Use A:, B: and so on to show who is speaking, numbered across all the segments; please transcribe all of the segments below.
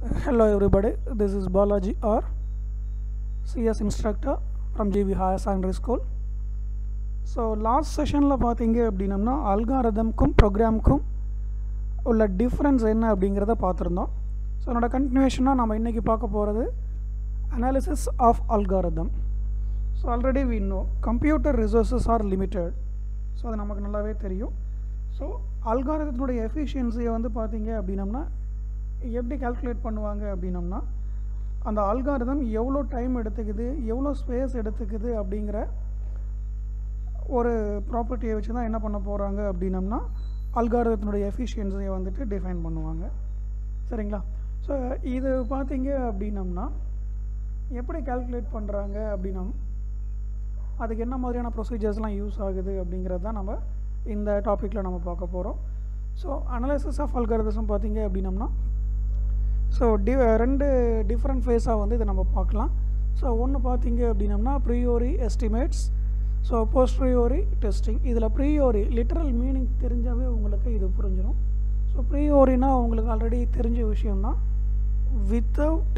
A: Hello everybody, this is Balaji R, CS instructor from GB Higher Secondary School. So last செஷனில் பார்த்தீங்க அப்படின்னம்னா அல்காரதம்க்கும் ப்ரோக்ராம்க்கும் உள்ள difference என்ன அப்படிங்கிறத பார்த்துருந்தோம் ஸோ என்னோட கண்டினியூஷனாக நம்ம இன்றைக்கி பார்க்க போகிறது analysis of algorithm so already we know computer resources are limited so அது நமக்கு நல்லாவே தெரியும் ஸோ அல்காரதத்தினுடைய எஃபிஷியன்சியை வந்து பார்த்தீங்க அப்படின்னம்னா எப்படி கால்குலேட் பண்ணுவாங்க அப்படின்னம்னா அந்த அல்காரிதம் எவ்வளோ டைம் எடுத்துக்குது எவ்வளோ ஸ்பேஸ் எடுத்துக்குது அப்படிங்கிற ஒரு ப்ராப்பர்ட்டியை வச்சு தான் என்ன பண்ண போகிறாங்க அப்படின்னம்னா அல்காரிதத்தினுடைய எஃபிஷியன்சியை வந்துட்டு டிஃபைன் பண்ணுவாங்க சரிங்களா ஸோ இது பார்த்தீங்க அப்படின்னம்னா எப்படி கால்குலேட் பண்ணுறாங்க அப்படின்னா அதுக்கு என்ன மாதிரியான ப்ரொசீஜர்ஸ்லாம் யூஸ் ஆகுது அப்படிங்கிறது தான் நம்ம இந்த டாப்பிக்கில் நம்ம பார்க்க போகிறோம் ஸோ அனலைசிஸ் ஆஃப் அல்காரிதம் பார்த்தீங்க அப்படின்னம்னா ஸோ டி ரெண்டு டிஃப்ரெண்ட் ஃபேஸாக வந்து இதை நம்ம பார்க்கலாம் ஸோ ஒன்று பார்த்தீங்க அப்படின்னம்னா priori estimates so posteriori testing இதில் ப்ரீயோரி லிட்டரல் மீனிங் தெரிஞ்சாவே உங்களுக்கு இது புரிஞ்சிடும் ஸோ ப்ரீயோரினா உங்களுக்கு ஆல்ரெடி தெரிஞ்ச விஷயம்தான் without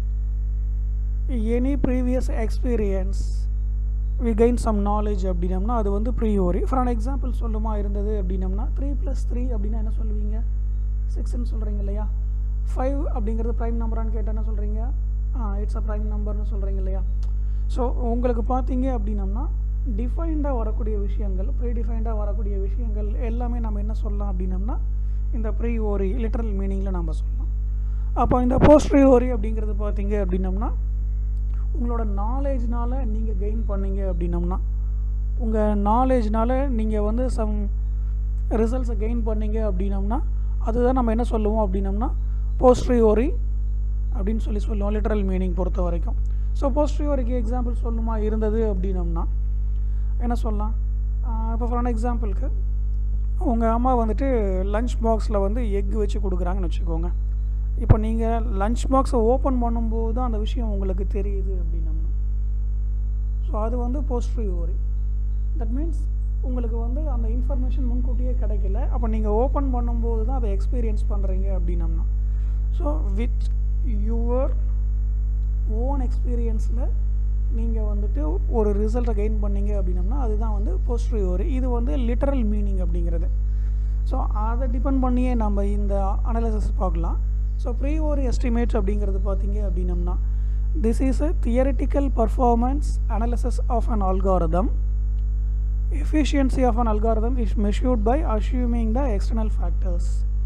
A: any previous experience we gain some knowledge அப்படின்னம்னா அது வந்து ப்ரீயோரி ஃபார் அன் எக்ஸாம்பிள் சொல்லுமா இருந்தது அப்படின்னம்னா த்ரீ ப்ளஸ் த்ரீ அப்படின்னா என்ன சொல்லுவீங்க சிக்ஸ்ன்னு சொல்கிறீங்க இல்லையா ஃபைவ் அப்படிங்கிறது ப்ரைம் நம்பரான்னு கேட்டால் என்ன சொல்கிறீங்க இட்ஸ் அ ப்ரைம் நம்பர்னு சொல்கிறீங்க இல்லையா ஸோ உங்களுக்கு பார்த்தீங்க அப்படின்னம்னா டிஃபைன்டாக வரக்கூடிய விஷயங்கள் ப்ரீ டிஃபைன்டாக வரக்கூடிய விஷயங்கள் எல்லாமே நம்ம என்ன சொல்லலாம் அப்படின்னம்னா இந்த ப்ரீ ஓரி லிட்டரல் மீனிங்கில் நம்ம சொல்லலாம் அப்போ இந்த போஸ்ட்ரி ஓரி அப்படிங்கிறது பார்த்தீங்க அப்படின்னம்னா உங்களோட நாலேஜ்னால் நீங்கள் கெயின் பண்ணீங்க அப்படின்னம்னா உங்கள் நாலேஜ்னால் நீங்கள் வந்து சம் ரிசல்ட்ஸை கெயின் பண்ணீங்க அப்படின்னம்னா அதுதான் நம்ம என்ன சொல்லுவோம் அப்படின்னம்னா போஸ்ட்ரி ஓரி அப்படின்னு சொல்லி சொல்லுவோம் லிட்டரல் மீனிங் பொறுத்த வரைக்கும் ஸோ போஸ்ட்ரி ஓரிக்கு எக்ஸாம்பிள் சொல்லணுமா இருந்தது அப்படின்னம்னா என்ன சொல்லலாம் இப்போ ஃபார் எக்ஸாம்பிளுக்கு உங்கள் அம்மா வந்துட்டு லஞ்ச் பாக்ஸில் வந்து எக் வச்சு கொடுக்குறாங்கன்னு வச்சுக்கோங்க இப்போ நீங்கள் லஞ்ச் பாக்ஸை ஓப்பன் பண்ணும்போது தான் அந்த விஷயம் உங்களுக்கு தெரியுது அப்படின்னம்னா ஸோ அது வந்து போஸ்ட்ரி ஓரி தட் மீன்ஸ் உங்களுக்கு வந்து அந்த இன்ஃபர்மேஷன் முன்கூட்டியே கிடைக்கல அப்போ நீங்கள் ஓப்பன் பண்ணும்போது தான் அதை எக்ஸ்பீரியன்ஸ் பண்ணுறீங்க அப்படின்னம்னா ஸோ வித் யுவர் ஓன் எக்ஸ்பீரியன்ஸில் நீங்கள் வந்துட்டு ஒரு ரிசல்ட்டை கெயின் பண்ணீங்க அப்படின்னம்னா அதுதான் வந்து போஸ்ட்ரியோரி இது வந்து லிட்டரல் மீனிங் அப்படிங்கிறது ஸோ அதை டிபெண்ட் பண்ணியே நம்ம இந்த அனலைசிஸ் பார்க்கலாம் ஸோ ப்ரீ ஓரி எஸ்டிமேட்ஸ் அப்படிங்கிறது பார்த்தீங்க அப்படின்னம்னா this is a theoretical performance analysis of an algorithm efficiency of an algorithm is measured by assuming the external factors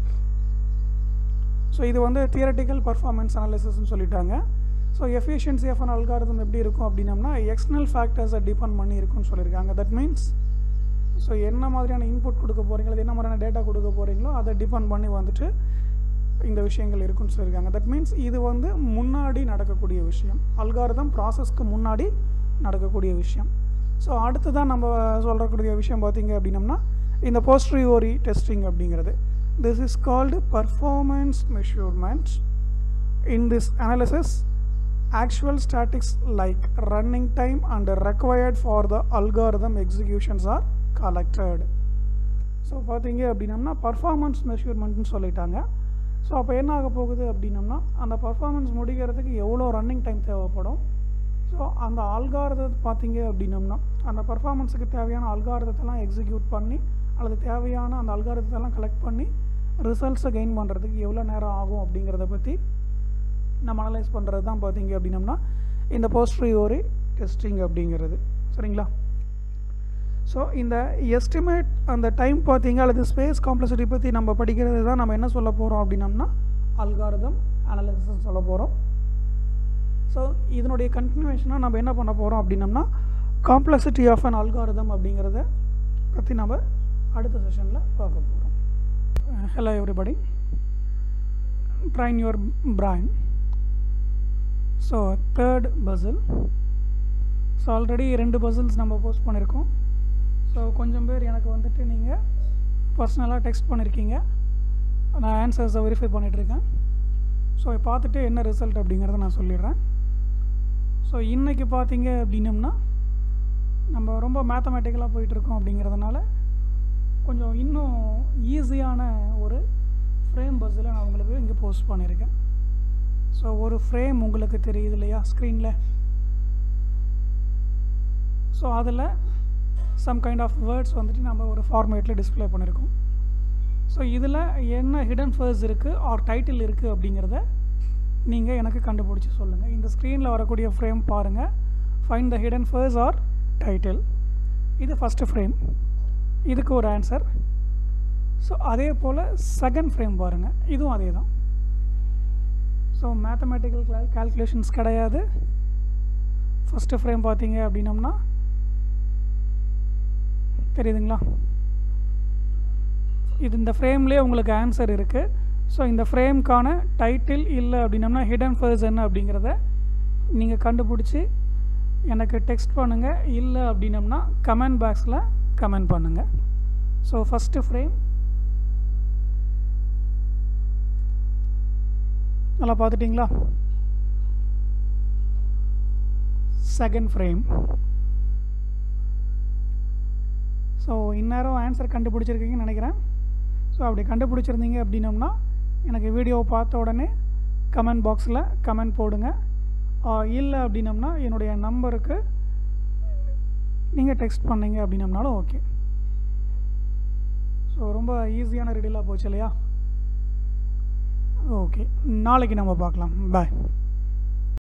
A: so இது வந்து தியரட்டிக்கல் பர்ஃபார்மன்ஸ் அனாலிசிஸ்னு சொல்லிட்டாங்க so efficiency of an algorithm எப்படி இருக்கும் அப்படின்னம்னா எக்ஸ்டர்னல் ஃபேக்டர்ஸை டிபெண்ட் பண்ணி இருக்குன்னு சொல்லியிருக்காங்க தட் மீன்ஸ் ஸோ என்ன மாதிரியான இன்புட் கொடுக்க போகிறீங்களோ என்ன மாதிரியான டேட்டா கொடுக்க போகிறீங்களோ அதை டிபெண்ட் பண்ணி வந்துட்டு இந்த விஷயங்கள் இருக்குன்னு சொல்லியிருக்காங்க தட் மீன்ஸ் இது வந்து முன்னாடி நடக்கக்கூடிய விஷயம் அல்காரிதம் ப்ராசஸ்க்கு முன்னாடி நடக்கக்கூடிய விஷயம் ஸோ அடுத்ததான் நம்ம சொல்கிறக்கூடிய விஷயம் பார்த்தீங்க அப்படின்னம்னா இந்த போஸ்ட்ரியோரி டெஸ்டிங் அப்படிங்கிறது this is called performance measurement in this analysis actual statistics like running time and required for the algorithm executions are collected so பார்த்தீங்க அப்படின்னம்னா பர்ஃபார்மன்ஸ் மெஷூர்மெண்ட்னு சொல்லிட்டாங்க ஸோ அப்போ என்ன ஆக போகுது அப்படின்னம்னா அந்த பர்ஃபார்மன்ஸ் முடிக்கிறதுக்கு எவ்வளோ ரன்னிங் டைம் தேவைப்படும் ஸோ அந்த அல்காரதத்தை பார்த்தீங்க அப்படின்னம்னா அந்த பர்ஃபார்மன்ஸுக்கு தேவையான அல்காரதத்தெல்லாம் எக்ஸிக்யூட் பண்ணி அல்லது தேவையான அந்த அல்காரதத்தெல்லாம் கலெக்ட் பண்ணி ரிசல்ட்ஸை கெயின் பண்ணுறதுக்கு எவ்வளோ நேரம் ஆகும் அப்படிங்கிறத பற்றி நம்ம அனலைஸ் பண்ணுறது தான் பார்த்தீங்க அப்படின்னம்னா இந்த போஸ்ட்ரியோரி டெஸ்டிங் அப்படிங்கிறது சரிங்களா ஸோ இந்த எஸ்டிமேட் அந்த டைம் பார்த்தீங்க அல்லது ஸ்பேஸ் காம்ப்ளெக்சிட்டி பற்றி நம்ம படிக்கிறது தான் நம்ம என்ன சொல்ல போகிறோம் அப்படின்னம்னா அல்காரதம் அனலிசிஸ் சொல்ல போகிறோம் ஸோ இதனுடைய கண்டினியூஷனாக நம்ம என்ன பண்ண போகிறோம் அப்படின்னம்னா காம்ப்ளெக்சிட்டி ஆஃப் அன் அல்காரிதம் அப்படிங்கிறத பற்றி நம்ம அடுத்த செஷனில் பார்க்க போகிறோம் hello everybody train your brain so third puzzle so already ரெண்டு பசில்ஸ் நம்ம போஸ்ட் பண்ணியிருக்கோம் ஸோ கொஞ்சம் பேர் எனக்கு வந்துட்டு நீங்கள் பர்சனலாக டெக்ஸ்ட் பண்ணியிருக்கீங்க நான் ஆன்சர்ஸை வெரிஃபை பண்ணிகிட்ருக்கேன் ஸோ பார்த்துட்டு என்ன ரிசல்ட் அப்படிங்கிறத நான் சொல்லிடுறேன் ஸோ இன்றைக்கி பார்த்தீங்க அப்படின்னம்னா நம்ம ரொம்ப மேத்தமேட்டிக்கலாக போயிட்டுருக்கோம் அப்படிங்கிறதுனால கொஞ்சம் இன்னும் ஈஸியான ஒரு ஃப்ரேம் பஸ்ஸில் நான் உங்களுக்கு இங்கே போஸ்ட் பண்ணியிருக்கேன் ஸோ ஒரு ஃப்ரேம் உங்களுக்கு தெரியுது இல்லையா ஸ்க்ரீனில் ஸோ அதில் சம் கைண்ட் ஆஃப் வேர்ட்ஸ் வந்துட்டு நம்ம ஒரு ஃபார்மேட்டில் டிஸ்ப்ளே பண்ணியிருக்கோம் ஸோ இதில் என்ன ஹிடன் ஃபர்ஸ் இருக்குது ஆர் டைட்டில் இருக்குது அப்படிங்கிறத நீங்கள் எனக்கு கண்டுபிடிச்சி சொல்லுங்கள் இந்த ஸ்க்ரீனில் வரக்கூடிய ஃப்ரேம் பாருங்கள் find the hidden furs or title இது ஃபஸ்ட்டு ஃப்ரேம் இதுக்கு ஒரு ஆன்சர் ஸோ அதே போல் செகண்ட் ஃப்ரேம் பாருங்கள் இதுவும் அதே தான் ஸோ மேத்தமெட்டிக்கல் கிளால் கால்குலேஷன்ஸ் கிடையாது ஃபஸ்ட்டு ஃப்ரேம் பார்த்தீங்க அப்படின்னம்னா தெரியுதுங்களா இது இந்த ஃப்ரேம்லேயே உங்களுக்கு ஆன்சர் இருக்குது ஸோ இந்த ஃப்ரேம்க்கான டைட்டில் இல்லை அப்படின்னம்னா ஹிடன் ஃபர்ஸ் என்ன அப்படிங்கிறத நீங்கள் கண்டுபிடிச்சி எனக்கு டெக்ஸ்ட் பண்ணுங்கள் இல்லை அப்படின்னம்னா கமெண்ட் பாக்ஸில் கமெண்ட் பண்ணுங்கள் ஸோ ஃபஸ்ட்டு ஃப்ரேம் நல்லா பார்த்துட்டிங்களா செகண்ட் ஃப்ரேம் ஸோ இந்நேரம் ஆன்சர் கண்டுபிடிச்சிருக்கீங்கன்னு நினைக்கிறேன் ஸோ அப்படி கண்டுபிடிச்சிருந்தீங்க அப்படின்னம்னா எனக்கு வீடியோவை பார்த்த உடனே கமெண்ட் பாக்ஸில் கமெண்ட் போடுங்க இல்லை அப்படின்னம்னா என்னுடைய நம்பருக்கு நீங்கள் டெக்ஸ்ட் பண்ணீங்க அப்படின்னம்னாலும் ஓகே ஸோ ரொம்ப ஈஸியான ரெடிலாக போச்சு இல்லையா ஓகே நாளைக்கு நம்ம பார்க்கலாம் பாய்